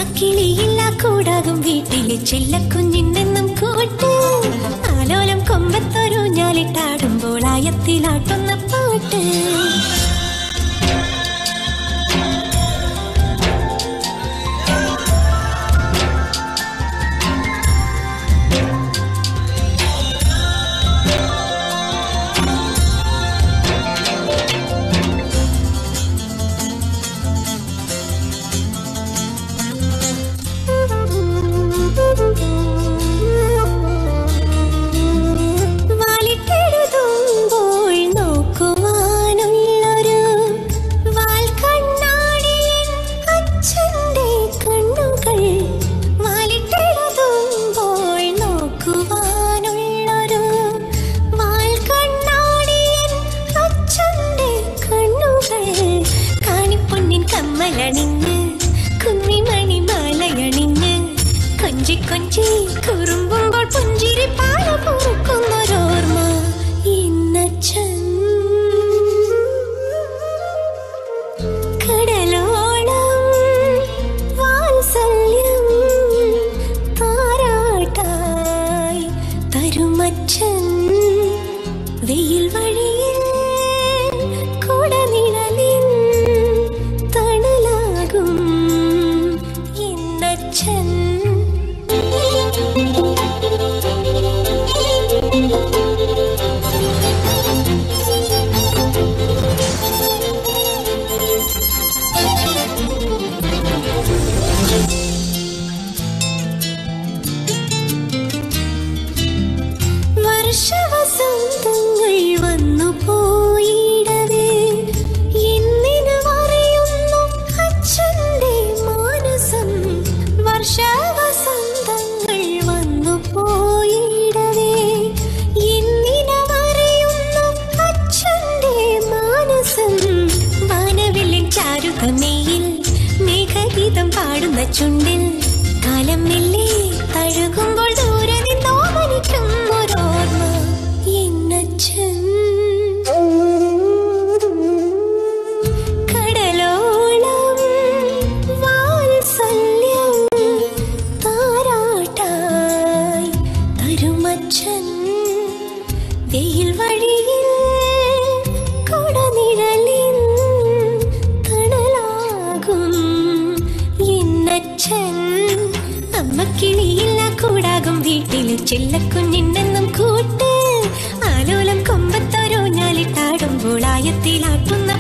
അമ്മക്കിളിയില്ല കൂടാകും വീട്ടിലെ ചെല്ലക്കുഞ്ഞിന്നെന്നും കൂട്ട് ആലോലം കൊമ്പത്തൊരു ഞാലിട്ടാടുമ്പോൾ ആയത്തിലാട്ടുന്ന പാട്ട് വാലിട്ടെഴുതുമ്പോൾ നോക്കുവാനുള്ളൊരു വാൽ കണ്ണാടിയൻ അച്ഛന്റെ കണ്ണുകൾ വാലിട്ടെഴുതുമ്പോൾ നോക്കുവാനുള്ളൊരു വാൽ കണ്ണാടിയൻ അച്ഛന്റെ കണ്ണുകൾ കാണിപ്പൊന്നിൻ കമ്മലണിഞ്ഞ് കുന്നിമണി മാലയണിഞ്ഞ് കൊഞ്ചി കൊഞ്ചി കുറുമ്പുമ്പോൾ പുഞ്ചിരി പാല പൊറുക്കുന്നൊരോർമ്മ ഇന്നച്ചൻ കടലോളം വാത്സല്യം താരാട്ടായി തരുമച്ചൻ വെയിൽ വഴിയിൽ കുടനിഴലിൻ തണലാകും ഇന്നച്ചൻ വർഷവസന്തങ്ങൾ വന്നു പോയിടവേ എന്നിന് മറയുന്നു അച്ഛന്റെ മാനസം വർഷവസന്തങ്ങൾ വന്നു പോയിടവേ എന്നിന് മറയുന്നു അച്ഛന്റെ മാനസം വാനവില്ലിൻ ചാരുകമേയിൽ മേഘഗീതം പാടുന്ന ചുണ്ടിൽ കാലം മെല്ലെ തഴുകുമ്പോൾ ദൂരെ നിന്നോമനിക്കും ഒരോർമ്മ എന്നച്ഛൻ കടലോളം വാത്സല്യം താരാട്ടായി തരുമച്ഛൻ വെയിൽ വഴിയിൽ കുടനിഴലിൻ തണലാകും എന്നച്ഛൻ അമ്മക്കിളിയില്ല കൂടാകും വീട്ടിലെ ചെല്ലക്കുഞ്ഞിന്നെന്നും കൂട്ട് ആലോലം കൊമ്പത്തൊരു ഞാലിട്ടാടുമ്പോൾ ആയത്തിലാട്ടുന്ന